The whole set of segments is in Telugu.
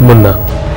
మున్నా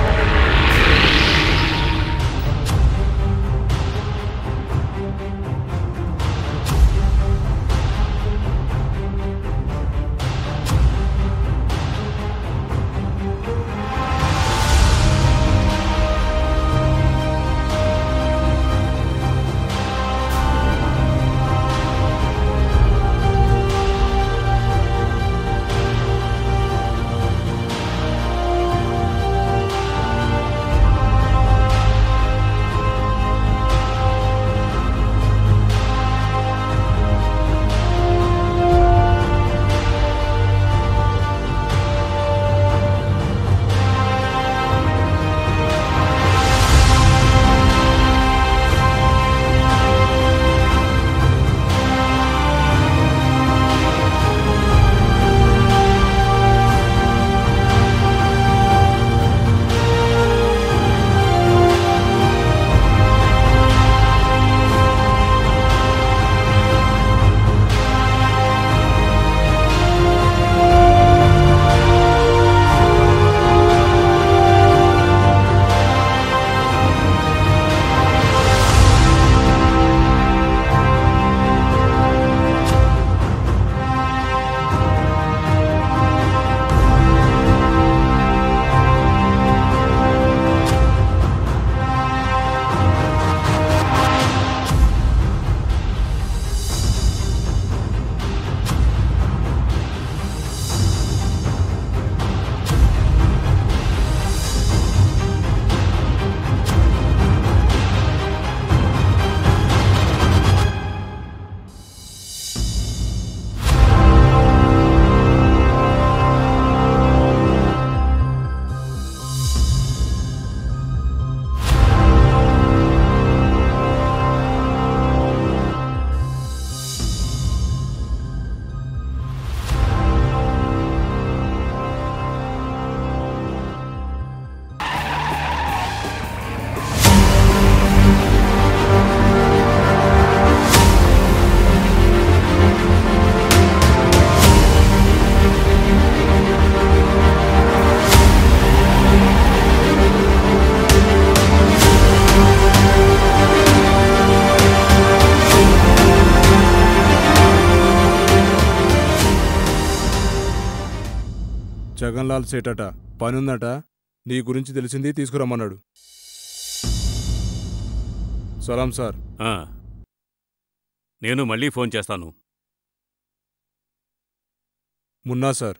జగన్లాల్ సేటట పనుందట నీ గురించి తెలిసింది తీసుకురమ్మన్నాడు సలాం సార్ ఆ. నేను మళ్ళీ ఫోన్ చేస్తాను మున్నా సార్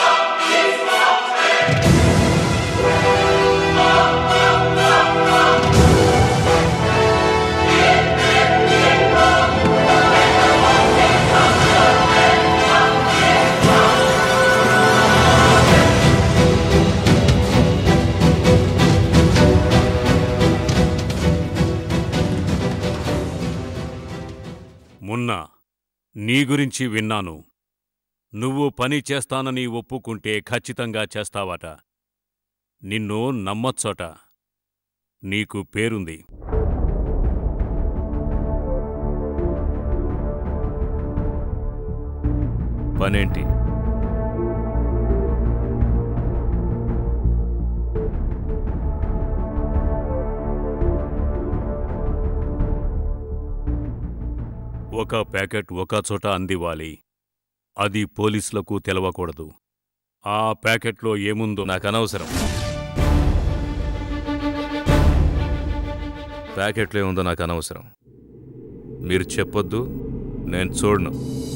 మున్నా నీ గురించి విన్నాను నువ్వు పని చేస్తానని ఒప్పుకుంటే ఖచ్చితంగా చేస్తావట నిన్ను నమ్మొచ్చట నీకు పేరుంది పనేంటి ఒక ప్యాకెట్ ఒక చోట అందివ్వాలి అది పోలీసులకు తెలవకూడదు ఆ ప్యాకెట్లో ఏముందో నాకు అనవసరం ప్యాకెట్లో ఏముందో నాకు అనవసరం మీరు చెప్పొద్దు నేను చూడను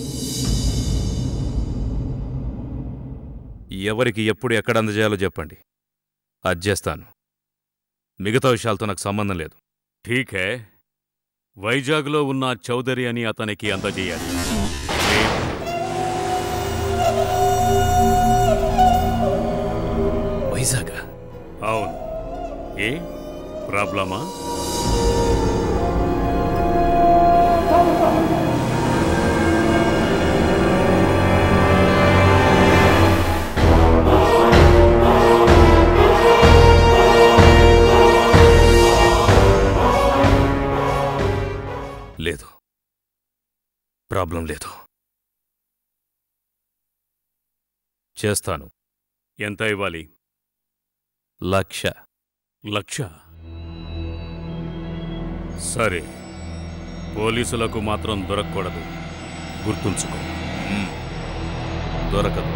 ఎవరికి ఎప్పుడు ఎక్కడ అందజేయాలో చెప్పండి అది చేస్తాను మిగతా విషయాలతో నాకు సంబంధం లేదు ఠీకే వైజాగ్లో ఉన్న చౌదరి అని అతనికి అందజేయాలి వైజాగ్ అవును ఏ ప్రాబ్లమా లేదు ప్రాబ్లం లేదు చేస్తాను ఎంత ఇవ్వాలి లక్ష లక్ష సరే పోలీసులకు మాత్రం దొరకకూడదు గుర్తుంచుకో మ్మ్. దొరకదు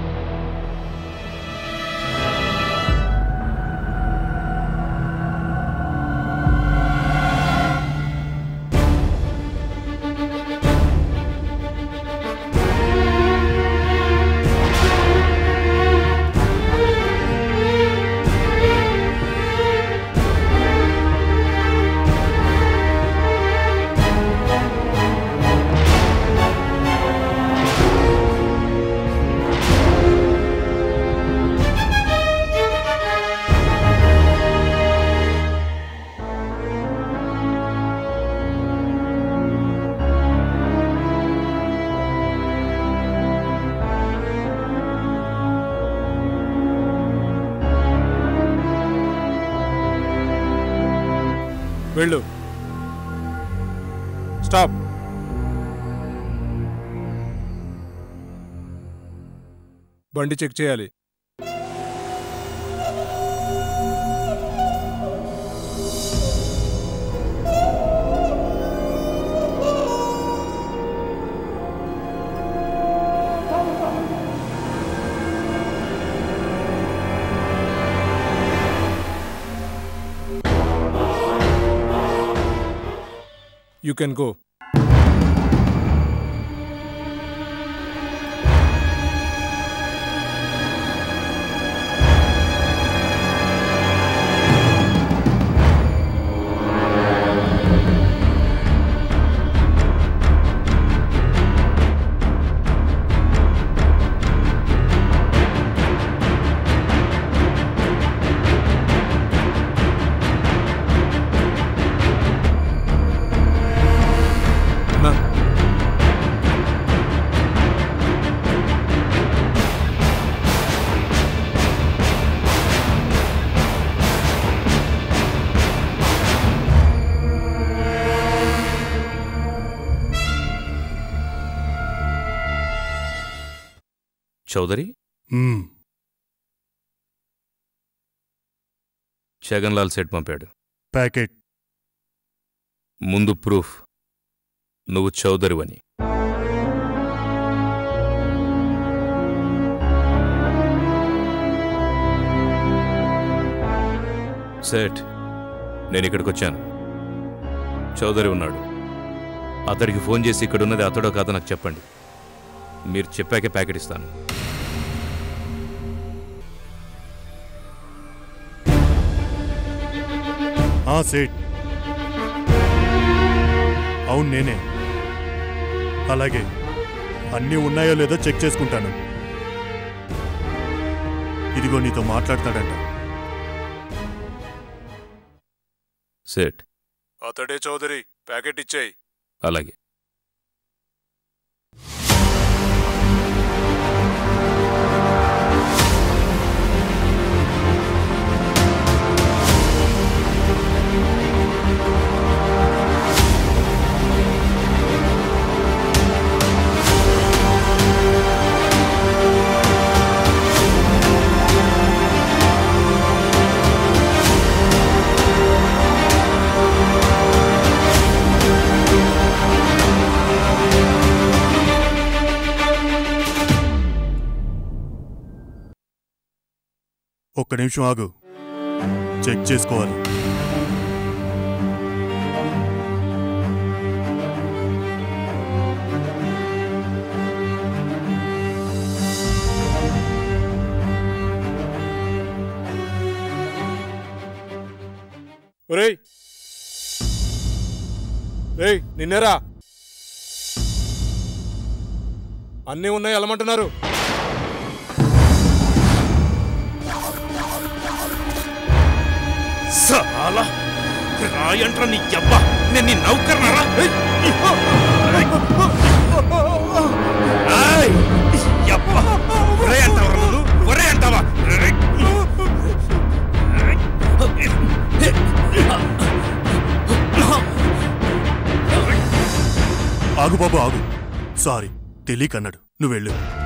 వెళ్ళు స్టాప్ బండి చెక్ చేయాలి యూ కెన్ గో అన్నా చౌదరి మ్మ్. జగన్లాల్ సెట్ పంపాడు ప్యాకెట్ ముందు ప్రూఫ్ నువ్వు చౌదరివని సేట్ నేను ఇక్కడికి వచ్చాను చౌదరి ఉన్నాడు అతడికి ఫోన్ చేసి ఇక్కడున్నది అతడో కాదో నాకు చెప్పండి మీరు చెప్పాకే ప్యాకెట్ ఇస్తాను ఆ సేట్ అవును నేనే అలాగే అన్నీ ఉన్నాయో లేదో చెక్ చేసుకుంటాను ఇదిగో నీతో మాట్లాడతాడంట సేట్ అతడే చౌదరి ప్యాకెట్ ఇచ్చేయి అలాగే ఒక్క నిమిషం ఆగు చెక్ చేసుకోవాలి ఒరేయ్ రేయ్ నిన్నేరా అన్నీ ఉన్నాయి వెళ్ళమంటున్నారు చాలా రాయంట్రా నీ అబ్బా నేను నీ నౌకర్నారా అబ్బా ఒరే అంటావా నువ్వు ఒరే అంటావా ఆగు బాబు ఆగు సారీ తెలియకన్నాడు నువ్వు వెళ్ళు